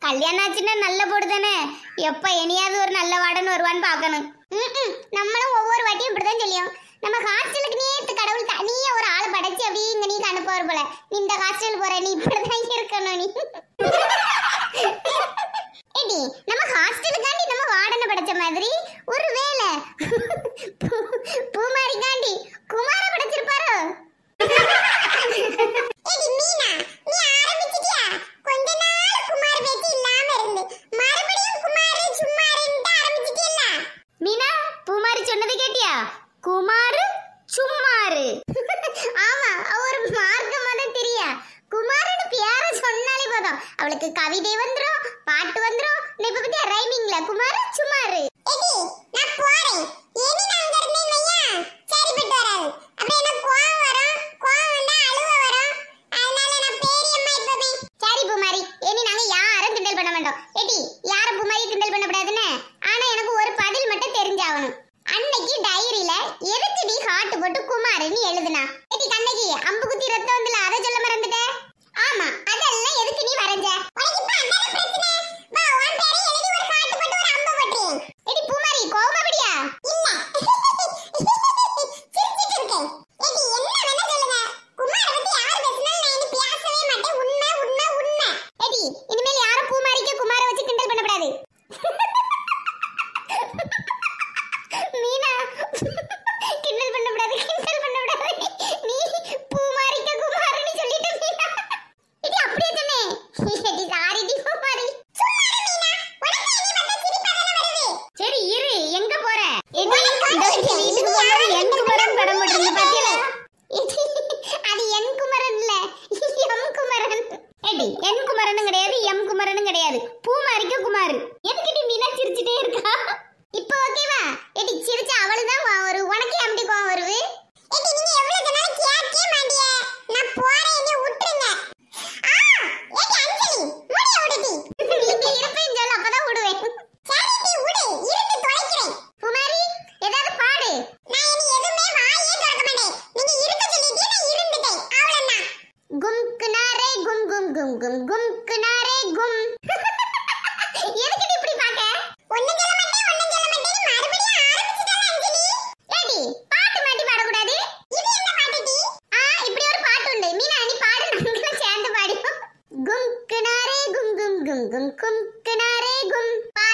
கல்யாணம் ஆச்சுன்னா நல்ல போடு தானே எப்ப இனியாவது ஒரு நல்ல வார்டன் வருவான்னு பார்க்கணும் ம்ம். நம்மளும் ஒவ்வொரு வாட்டியும் இப்படிதான் சொல்லியோம் நம்ம ஹாஸ்டலுக்கு நேத்து கடவுள் தனியா ஒரு ஆள் படைச்சு அப்படியே இங்க நீ அனுப்புவார் போல நீ இந்த ஹாஸ்டல் போற நீ இப்படிதான் இருக்கணும் நீ ஏடி நம்ம ஹாஸ்டலுக்காண்டி நம்ம வார்டனை படைச்ச மாதிரி ஒரு வேலை பூமாரிக்காண்டி குமார படைச்சிருப்பாரோ ஏடி மீனா நீ ஆரம்பிச்சிட்டியா கொஞ்ச நாள் குமார் பேச்சு இல்லாம இருந்து மறுபடியும் குமார் சும்மாருன்னு ஆரம்பிச்சிட்டியல்ல மீனா பூமாரி சொன்னது கேட்டியா குமாரு சும்மாரு ஆமா அவ ஒரு மார்க்கமா தான் தெரியா குமாரனு பேர சொன்னாலே போதும் அவளுக்கு கவிதை வந்துரும் பாட்டு வந்துரும் நீ இப்ப பத்தியா ரைமிங்ல குமாரு சும்மாரு எடி நான் போறேன் ஏனி நான் அங்க இருந்தேன் வையா சரிப்பட்டு வராது அப்புறம் எனக்கு கோவம் வரும் கோவம் வந்தா அழுவ வரும் அதனால நான் பேரியம்மா இப்பவே சரி பூமாரி ஏனி நாங்க யாரும் கிண்டல் பண்ண மாட்டோம் ஏடி யாரும் பூமாரி கிண்டல் பண்ணக்கூடாதுன்னு ஆனா எனக்கு ஒரு பதில் மட்டும் தெரிஞ்சாகணும் அன்னைக்கு டைரியில எதுக்கு நீ ஹார்ட் போட்டு குமாருன்னு எழுதுனா ஏடி கண்ணகி அம்பு குத்தி ரத்தம் வந்துல அதை சொல்ல மறந்துட்ட ஆமா அதெல்லாம் எதுக்கு நீ வரைஞ்ச உனக்கு இப்ப அதான பிரச்சனை வா உன் பேரை எழுதி ஒரு ஹார்ட் போட்டு ஒரு அம்பு போட்டுறேன் ஏடி பூமாரி கோவமா விடியா இல்ல சிரிச்சிட்டு இருக்கேன் ஏடி என்ன வேணா சொல்லுங்க குமார பத்தி யார் பேசினாலும் நான் இனி பேசவே மாட்டேன் உண்மை உண்மை உண்மை ஏடி இனிமேல் யாரும் பூமாரிக்கு குமார வச்சு கிண்டல் பண்ணக்கூடாது மீனா கிண்டல் பண்ணக்கூடாது கிண்டல் பண்ணக்கூடாது நீ பூமாரிக்க குமாரன்னு சொல்லிட்ட மீனா இது அப்படியே தானே இது சாரி டி பூமாரி சரி இரு எங்க போற எடி இந்த வீட்டுக்கு போகும்போது என் குமரன் படம் போட்டிருந்து பாத்தியா அது என் குமரன் இல்ல எம் குமரன் எடி என் குமரனும் கிடையாது எம் குமரனும் கிடையாது பூமாரிக்க குமார் எதுக்கிட்ட மீனா சிரிச்சிட்டே இருக்கா இப்போ ஓகேவா எடி சிரிச்ச அவளுதான் கோவம் வரும் உனக்கே அப்படி கோவம் வருது எடி நீங்க எவ்வளவு சொன்னாலும் கேட்கவே மாட்டியே நான் போறேன் என்ன விட்டுருங்க ஆ எடி அஞ்சலி முடிய விடுடி நீங்க இருப்பேன் சொல்ல அப்பதான் விடுவேன் சரி டி விடு இருந்து தொலைக்கிறேன் குமாரி ஏதாவது பாடு நான் இனி எதுவுமே வாயே திறக்க மாட்டேன் நீங்க இருக்க சொல்லிட்டே நான் இருந்துட்டேன் அவ்வளவுதான் கும் கினாரே கும் கும் கும் கும் கும் கினாரே கும் எதுக்கு இப்படி பாக்க ஒண்ணும் சொல்ல மாட்டேன் ஒண்ணும் சொல்ல மாட்டேன் மறுபடியும் ஆரம்பிச்சிட்டால அஞ்சலி ஏடி பாட்டு மாட்டி பாட கூடாது இது என்ன பாட்டு டி ஆ இப்படி ஒரு பாட்டு உண்டு மீனா நீ பாடு நாங்களும் சேர்ந்து பாடியோம் கும் கினாரே கும் கும் கும் கும் கும் கினாரே கும்